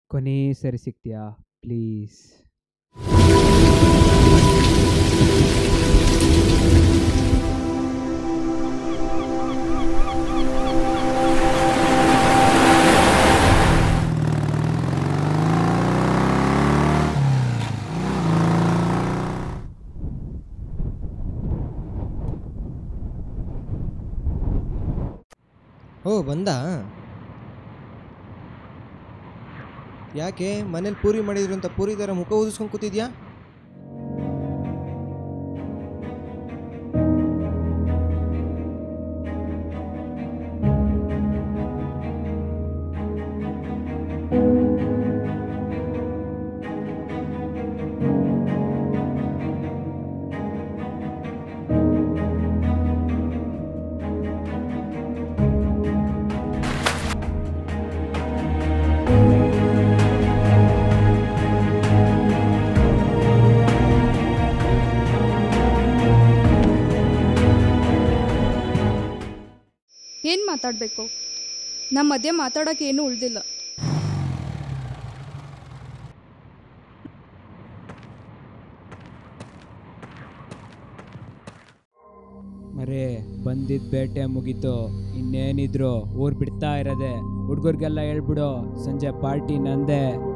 ಕೊನೇ ಸರಿ ಸಿಗ್ತೀಯಾ ಪ್ಲೀಸ್ ಓ ಬಂದ ಯಾಕೆ ಮನೇಲಿ ಪೂರಿ ಮಾಡಿದ್ರು ಅಂತ ಪೂರಿ ಥರ ಮುಖ ಊದಿಸ್ಕೊಂಡು ಕೂತಿದ್ಯಾ ಏನು ಮಾತಾಡಬೇಕು ನಮ್ಮ ಮಧ್ಯೆ ಮಾತಾಡೋಕೆ ಏನೂ ಉಳ್ದಿಲ್ಲ ಮರೇ ಬಂದಿದ್ದ ಬೇಟೆ ಮುಗೀತು ಇನ್ನೇನಿದ್ರು ಊರು ಬಿಡ್ತಾ ಇರೋದೆ ಹುಡುಗರಿಗೆಲ್ಲ ಹೇಳ್ಬಿಡು ಸಂಜೆ ಪಾರ್ಟಿ ನಂದೆ